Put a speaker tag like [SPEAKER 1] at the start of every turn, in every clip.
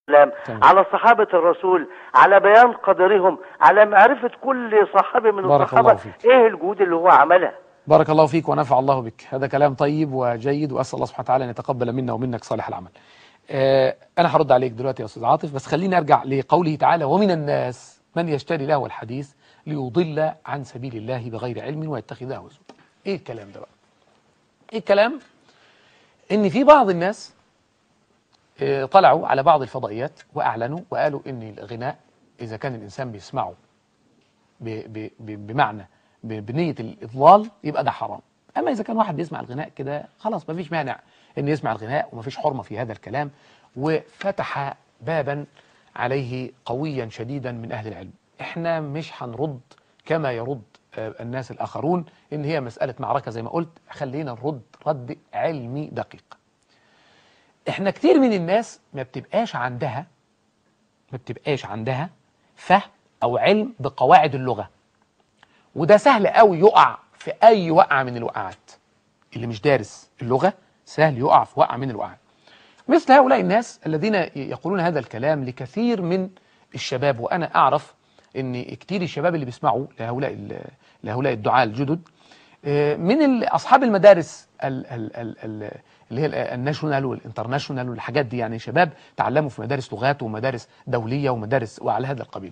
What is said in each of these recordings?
[SPEAKER 1] السلام
[SPEAKER 2] تمام.
[SPEAKER 1] على صحابة الرسول على بيان قدرهم على معرفة كل صحابي من
[SPEAKER 2] بارك
[SPEAKER 1] الصحابة
[SPEAKER 2] الله فيك.
[SPEAKER 1] ايه الجهود اللي هو عملها
[SPEAKER 2] بارك الله فيك ونفع الله بك هذا كلام طيب وجيد وأسأل الله سبحانه وتعالى أن يتقبل منا ومنك صالح العمل آه أنا هرد عليك دلوقتي يا أستاذ عاطف بس خليني أرجع لقوله تعالى ومن الناس من يشتري له الحديث ليضل عن سبيل الله بغير علم ويتخذه هزوا إيه الكلام ده بقى إيه الكلام إن في بعض الناس آه، طلعوا على بعض الفضائيات وأعلنوا وقالوا إن الغناء إذا كان الإنسان بيسمعه ب- ب- ب- بمعنى ب- بنية الإضلال يبقى ده حرام أما إذا كان واحد بيسمع الغناء كده خلاص مفيش مانع إن يسمع الغناء ومفيش حرمة في هذا الكلام وفتح بابا عليه قويا شديدا من أهل العلم إحنا مش هنرد كما يرد آه، الناس الآخرون إن هي مسألة معركة زي ما قلت خلينا نرد رد علمي دقيق إحنا كتير من الناس ما بتبقاش عندها ما بتبقاش عندها فهم او علم بقواعد اللغه وده سهل قوي يقع في اي وقعه من الوقعات اللي مش دارس اللغه سهل يقع في وقعه من الوقعات مثل هؤلاء الناس الذين يقولون هذا الكلام لكثير من الشباب وانا اعرف ان كتير الشباب اللي بيسمعوا لهؤلاء ال- لهؤلاء الدعاة الجدد آه، من ال- اصحاب المدارس ال- ال- ال- ال- اللي هي ال- الناشونال والانترناشونال والحاجات دي يعني شباب تعلموا في مدارس لغات ومدارس دوليه ومدارس وعلى هذا القبيل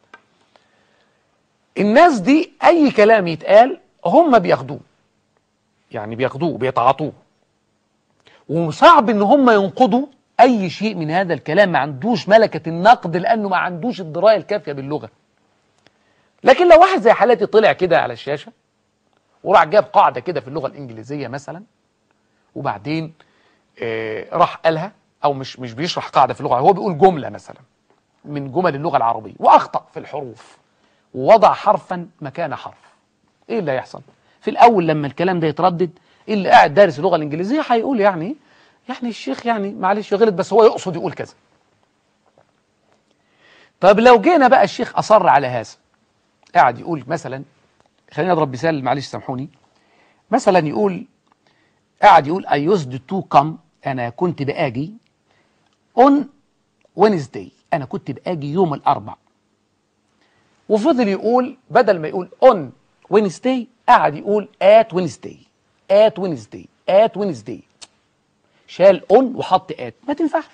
[SPEAKER 2] الناس دي اي كلام يتقال هم بياخدوه يعني بياخدوه بيتعاطوه وصعب ان هم ينقضوا اي شيء من هذا الكلام ما عندوش ملكة النقد لانه ما عندوش الدراية الكافية باللغة لكن لو واحد زي حالتي طلع كده على الشاشة وراح جاب قاعدة كده في اللغة الانجليزية مثلا وبعدين آه راح قالها او مش مش بيشرح قاعدة في اللغة هو بيقول جملة مثلا من جمل اللغة العربية واخطأ في الحروف ووضع حرفا مكان حرف ايه اللي هيحصل في الاول لما الكلام ده يتردد اللي قاعد دارس اللغه الانجليزيه هيقول يعني يعني الشيخ يعني معلش غلط بس هو يقصد يقول كذا طب لو جينا بقى الشيخ اصر على هذا قاعد يقول مثلا خليني اضرب مثال معلش سامحوني مثلا يقول قاعد يقول I used to come انا كنت باجي on Wednesday انا كنت باجي يوم الاربع وفضل يقول بدل ما يقول on Wednesday قعد يقول at Wednesday at Wednesday at Wednesday شال on وحط at ما تنفعش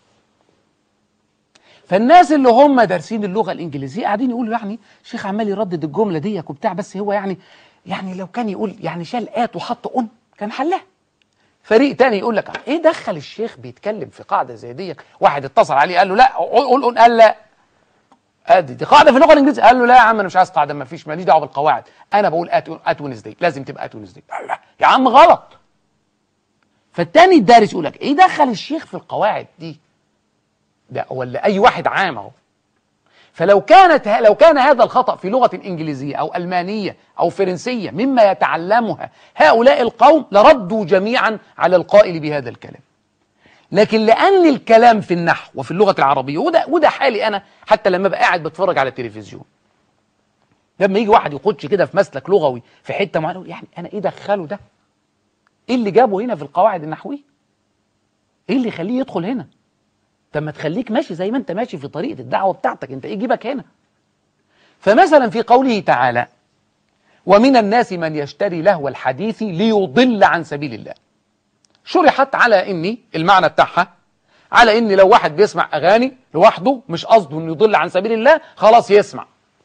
[SPEAKER 2] فالناس اللي هم دارسين اللغه الانجليزيه قاعدين يقولوا يعني شيخ عمال يردد الجمله دي وبتاع بس هو يعني يعني لو كان يقول يعني شال at وحط on كان حلها فريق تاني يقول لك ايه دخل الشيخ بيتكلم في قاعده زي دي واحد اتصل عليه قال له لا قول قول قال لا ادي دي قاعده في اللغه الانجليزيه قال له لا يا عم انا مش عايز قاعده ما فيش ماليش دعوه بالقواعد انا بقول ات ات وينزداي لازم تبقى ات وينزداي لا يا عم غلط فالتاني الدارس يقول لك ايه دخل الشيخ في القواعد دي ده ولا اي واحد عام اهو فلو كانت لو كان هذا الخطأ في لغة إنجليزية أو ألمانية أو فرنسية مما يتعلمها هؤلاء القوم لردوا جميعا على القائل بهذا الكلام لكن لأن الكلام في النحو وفي اللغة العربية وده وده حالي أنا حتى لما بقى قاعد بتفرج على التلفزيون لما يجي واحد يخش كده في مسلك لغوي في حتة معينة يقول يعني أنا إيه دخله ده؟ إيه اللي جابه هنا في القواعد النحوية؟ إيه اللي يخليه يدخل هنا؟ طب ما تخليك ماشي زي ما أنت ماشي في طريقة الدعوة بتاعتك أنت إيه يجيبك هنا؟ فمثلا في قوله تعالى ومن الناس من يشتري لهو الحديث ليضل عن سبيل الله شرحت على اني المعنى بتاعها على ان لو واحد بيسمع اغاني لوحده مش قصده انه يضل عن سبيل الله خلاص يسمع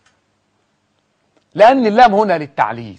[SPEAKER 2] لان اللام هنا للتعليل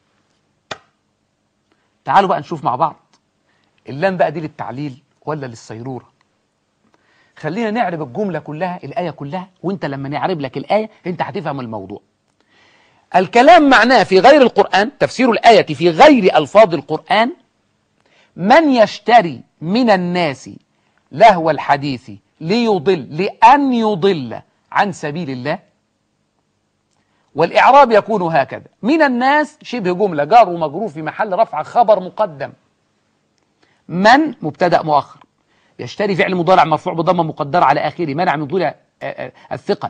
[SPEAKER 2] تعالوا بقى نشوف مع بعض اللام بقى دي للتعليل ولا للصيروره خلينا نعرب الجمله كلها الايه كلها وانت لما نعرب لك الايه انت هتفهم الموضوع الكلام معناه في غير القران تفسير الايه في غير الفاظ القران من يشتري من الناس لهو الحديث ليضل لأن يضل عن سبيل الله والإعراب يكون هكذا من الناس شبه جملة جار ومجرور في محل رفع خبر مقدم من مبتدأ مؤخر يشتري فعل مضارع مرفوع بضمه مقدرة على آخره منع من ظهور الثقل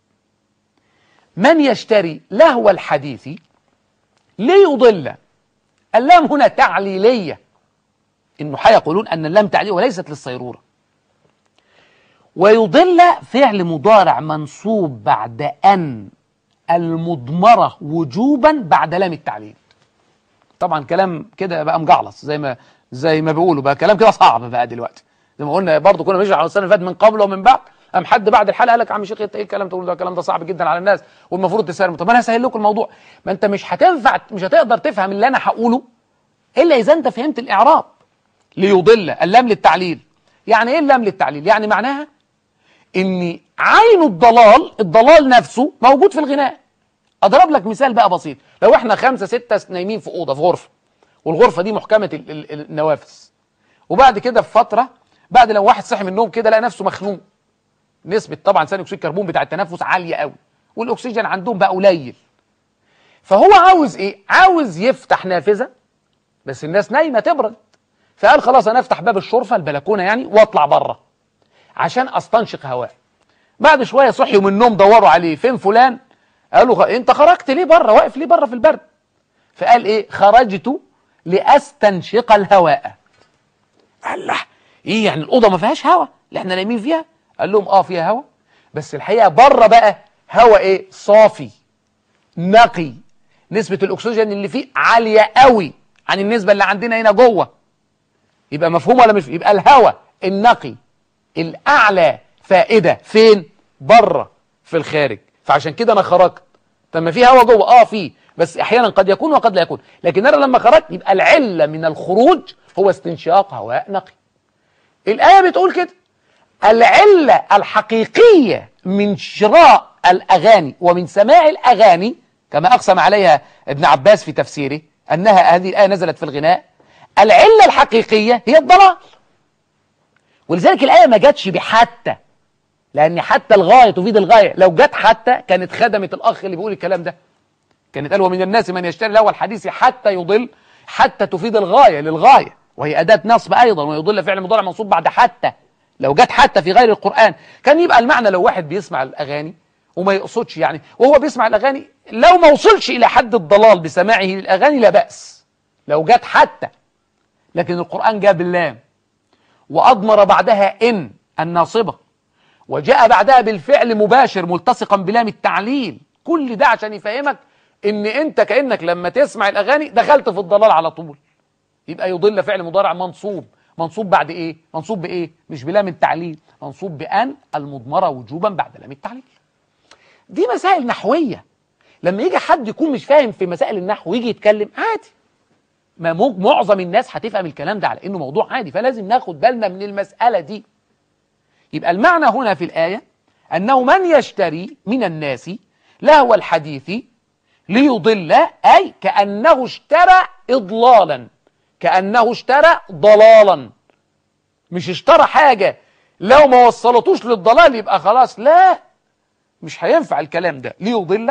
[SPEAKER 2] من يشتري لهو الحديث ليضل اللام هنا تعليليه انه هيقولون ان اللام تعليل وليست للصيروره ويضل فعل مضارع منصوب بعد أن المضمرة وجوبا بعد لام التعليل طبعا كلام كده بقى مجعلص زي ما زي ما بيقولوا بقى كلام كده صعب بقى دلوقتي زي ما قلنا برضه كنا بنشرح على السنه اللي فاتت من قبل ومن بعد قام حد بعد الحلقه قال لك يا عم شيخ انت ايه الكلام تقول ده الكلام ده صعب جدا على الناس والمفروض تسهل طب انا هسهل لكم الموضوع ما انت مش هتنفع مش هتقدر تفهم اللي انا هقوله الا اذا انت فهمت الاعراب ليضل اللام للتعليل يعني ايه اللام للتعليل يعني معناها ان عين الضلال الضلال نفسه موجود في الغناء اضرب لك مثال بقى بسيط لو احنا خمسة ستة نايمين في اوضه في غرفه والغرفه دي محكمه ال- ال- النوافذ وبعد كده بفتره بعد لو واحد صحي من النوم كده لقى نفسه مخنوق نسبه طبعا ثاني اكسيد الكربون بتاع التنفس عاليه قوي والاكسجين عندهم بقى قليل فهو عاوز ايه عاوز يفتح نافذه بس الناس نايمه تبرد فقال خلاص انا افتح باب الشرفه البلكونه يعني واطلع بره عشان استنشق هواء بعد شويه صحيوا من النوم دوروا عليه فين فلان قالوا خ... انت خرجت ليه بره واقف ليه بره في البرد فقال ايه خرجت لاستنشق الهواء قال له ايه يعني الاوضه ما فيهاش هواء اللي احنا نايمين فيها قال لهم اه فيها هواء بس الحقيقه بره بقى هواء ايه صافي نقي نسبه الاكسجين اللي فيه عاليه قوي عن النسبه اللي عندنا هنا جوه يبقى مفهوم ولا مش يبقى الهواء النقي الاعلى فائده فين بره في الخارج فعشان كده انا خرجت طب ما في هواء جوه اه في بس احيانا قد يكون وقد لا يكون لكن انا لما خرجت يبقى العله من الخروج هو استنشاق هواء نقي الايه بتقول كده العله الحقيقيه من شراء الاغاني ومن سماع الاغاني كما اقسم عليها ابن عباس في تفسيره انها هذه الايه نزلت في الغناء العله الحقيقيه هي الضلال ولذلك الايه ما جاتش بحتى لان حتى الغايه تفيد الغايه لو جت حتى كانت خدمت الاخ اللي بيقول الكلام ده كانت قال ومن الناس من يشتري له الحديث حتى يضل حتى تفيد الغايه للغايه وهي اداه نصب ايضا ويضل فعل مضارع منصوب بعد حتى لو جت حتى في غير القران كان يبقى المعنى لو واحد بيسمع الاغاني وما يقصدش يعني وهو بيسمع الاغاني لو ما وصلش الى حد الضلال بسماعه للاغاني لا باس لو جت حتى لكن القران جاب اللام واضمر بعدها ان الناصبه وجاء بعدها بالفعل مباشر ملتصقا بلام التعليل كل ده عشان يفهمك ان انت كانك لما تسمع الاغاني دخلت في الضلال على طول يبقى يضل فعل مضارع منصوب منصوب بعد ايه منصوب بايه مش بلام التعليل منصوب بان المضمره وجوبا بعد لام التعليل دي مسائل نحويه لما يجي حد يكون مش فاهم في مسائل النحو ويجي يتكلم عادي ما مو- معظم الناس هتفهم الكلام ده على انه موضوع عادي فلازم ناخد بالنا من المساله دي يبقى المعنى هنا في الآية أنه من يشتري من الناس لهو الحديث ليضل أي كأنه اشترى إضلالا كأنه اشترى ضلالا مش اشترى حاجة لو ما وصلتوش للضلال يبقى خلاص لا مش هينفع الكلام ده ليضل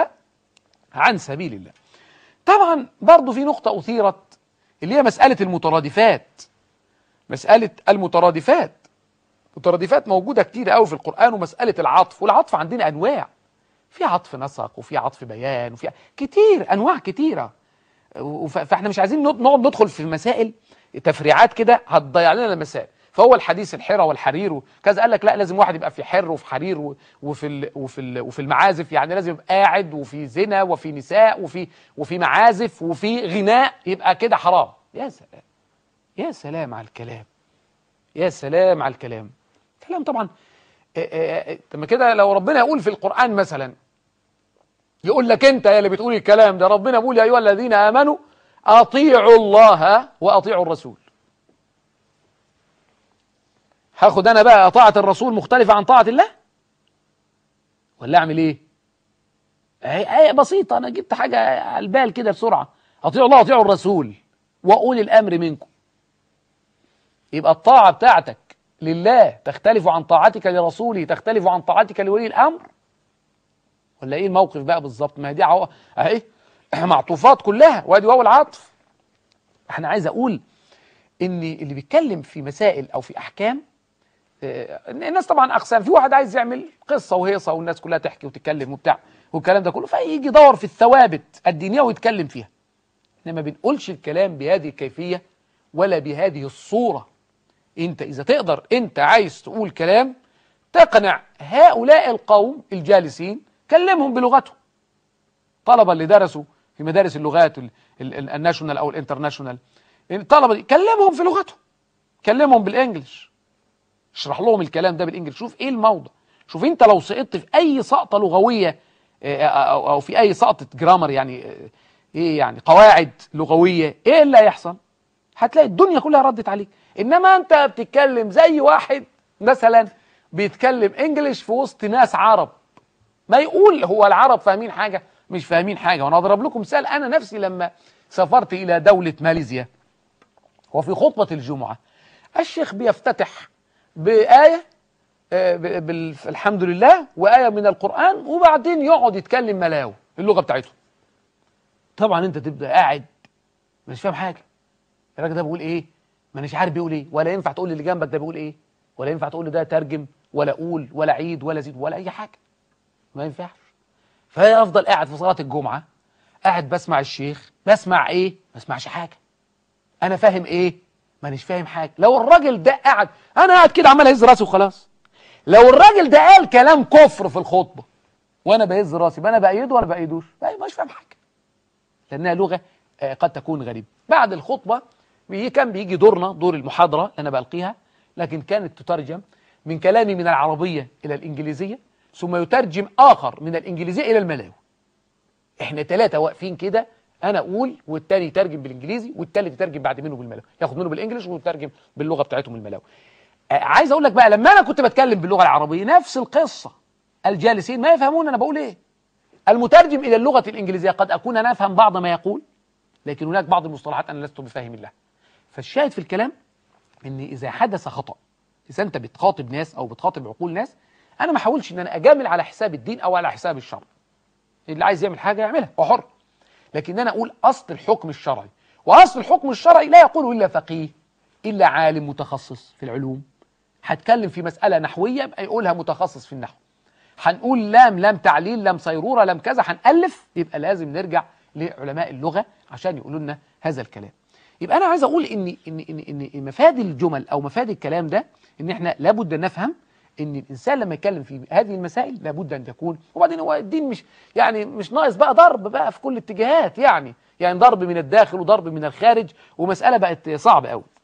[SPEAKER 2] عن سبيل الله طبعا برضو في نقطة أثيرت اللي هي مسألة المترادفات مسألة المترادفات مترادفات موجودة كتير قوي في القرآن ومسألة العطف والعطف عندنا أنواع في عطف نسق وفي عطف بيان وفي كتير أنواع كتيرة وف- فاحنا مش عايزين نقعد نقعد ندخل في مسائل تفريعات كده هتضيع لنا المسائل فهو الحديث الحرى والحرير وكذا قال لك لا لازم واحد يبقى في حر وفي حرير و- وفي ال وفي ال وفي المعازف يعني لازم يبقى قاعد وفي زنا وفي نساء وفي وفي معازف وفي غناء يبقى كده حرام يا سلام يا سلام على الكلام يا سلام على الكلام كلام طبعا آه، آه، آه، طب ما كده لو ربنا يقول في القرآن مثلا يقول لك انت يا اللي بتقول الكلام ده ربنا بيقول يا ايها الذين امنوا اطيعوا الله واطيعوا الرسول هاخد انا بقى طاعة الرسول مختلفة عن طاعة الله ولا اعمل ايه هي هي بسيطة انا جبت حاجة على البال كده بسرعة اطيعوا الله واطيعوا الرسول واولي الامر منكم يبقى الطاعة بتاعتك لله تختلف عن طاعتك لرسوله تختلف عن طاعتك لولي الامر ولا ايه الموقف بقى بالظبط ما هي دي عو... اهي معطوفات كلها وادي واو العطف احنا عايز اقول ان اللي بيتكلم في مسائل او في احكام آه، الناس طبعا اقسام في واحد عايز يعمل قصه وهيصه والناس كلها تحكي وتتكلم وبتاع والكلام ده كله فيجي يدور في الثوابت الدينيه ويتكلم فيها احنا ما بنقولش الكلام بهذه الكيفيه ولا بهذه الصوره انت اذا تقدر انت عايز تقول كلام تقنع هؤلاء القوم الجالسين كلمهم بلغتهم طلبة اللي درسوا في مدارس اللغات ال- ال- ال- الناشونال او الانترناشونال الطلبة دي كلمهم في لغتهم كلمهم بالانجلش اشرح لهم الكلام ده بالانجلش شوف ايه الموضوع شوف انت لو سقطت في اي سقطة لغوية آه، او أو في اي سقطة جرامر يعني آه، ايه يعني قواعد لغوية ايه اللي هيحصل هتلاقي الدنيا كلها ردت عليك انما انت بتتكلم زي واحد مثلا بيتكلم انجليش في وسط ناس عرب ما يقول هو العرب فاهمين حاجة مش فاهمين حاجة وانا اضرب لكم مثال انا نفسي لما سافرت الى دولة ماليزيا وفي خطبة الجمعة الشيخ بيفتتح بآية آه، ب- بال- الحمد لله وآية من القرآن وبعدين يقعد يتكلم ملاوي اللغة بتاعته طبعا انت تبدأ قاعد مش فاهم حاجة الراجل ده بيقول ايه ما اناش عارف بيقول ايه ولا ينفع تقول اللي جنبك ده بيقول ايه ولا ينفع تقول لي ده ترجم ولا قول ولا عيد ولا زيد ولا اي حاجة ما ينفعش فهي افضل قاعد في صلاة الجمعة قاعد بسمع الشيخ بسمع ايه ما اسمعش حاجة انا فاهم ايه مانيش فاهم حاجة لو الراجل ده قاعد انا قاعد كده عمال اهز راسي وخلاص لو الراجل ده قال كلام كفر في الخطبة وانا بهز راسي يبقى انا بايده ولا بايدوش لا مش فاهم حاجة لانها لغة آه، قد تكون غريبة بعد الخطبة بي- كان بيجي دورنا دور المحاضرة اللي انا بلقيها لكن كانت تترجم من كلامي من العربية الى الانجليزية ثم يترجم اخر من الانجليزية الى الملاوي احنا ثلاثة واقفين كده انا اقول والتاني يترجم بالانجليزي والتالت يترجم بعد منه بالملاوي ياخد منه بالانجليش ويترجم باللغة بتاعتهم الملاوي آه، عايز اقول لك بقى لما انا كنت بتكلم باللغة العربية نفس القصة الجالسين ما يفهمون انا بقول ايه المترجم الى اللغة الانجليزية قد اكون انا افهم بعض ما يقول لكن هناك بعض المصطلحات انا لست بفاهم لها فالشاهد في الكلام ان اذا حدث خطأ اذا انت بتخاطب ناس او بتخاطب عقول ناس انا ما احاولش ان انا اجامل على حساب الدين او على حساب الشرع اللي عايز يعمل حاجة يعملها هو حر لكن انا اقول اصل الحكم الشرعي واصل الحكم الشرعي لا يقوله الا فقيه الا عالم متخصص في العلوم هتكلم في مسألة نحوية يبقى يقولها متخصص في النحو هنقول لام لام تعليل لام صيرورة لام كذا هنألف يبقى لازم نرجع لعلماء اللغة عشان يقولوا لنا هذا الكلام يبقى أنا عايز أقول إن إن إن إن مفاد الجمل أو مفاد الكلام ده إن إحنا لابد أن نفهم إن الإنسان لما يتكلم في هذه المسائل لابد أن تكون وبعدين هو الدين مش يعني مش ناقص بقى ضرب بقى في كل الاتجاهات يعني يعني ضرب من الداخل وضرب من الخارج ومسألة بقت صعبة قوي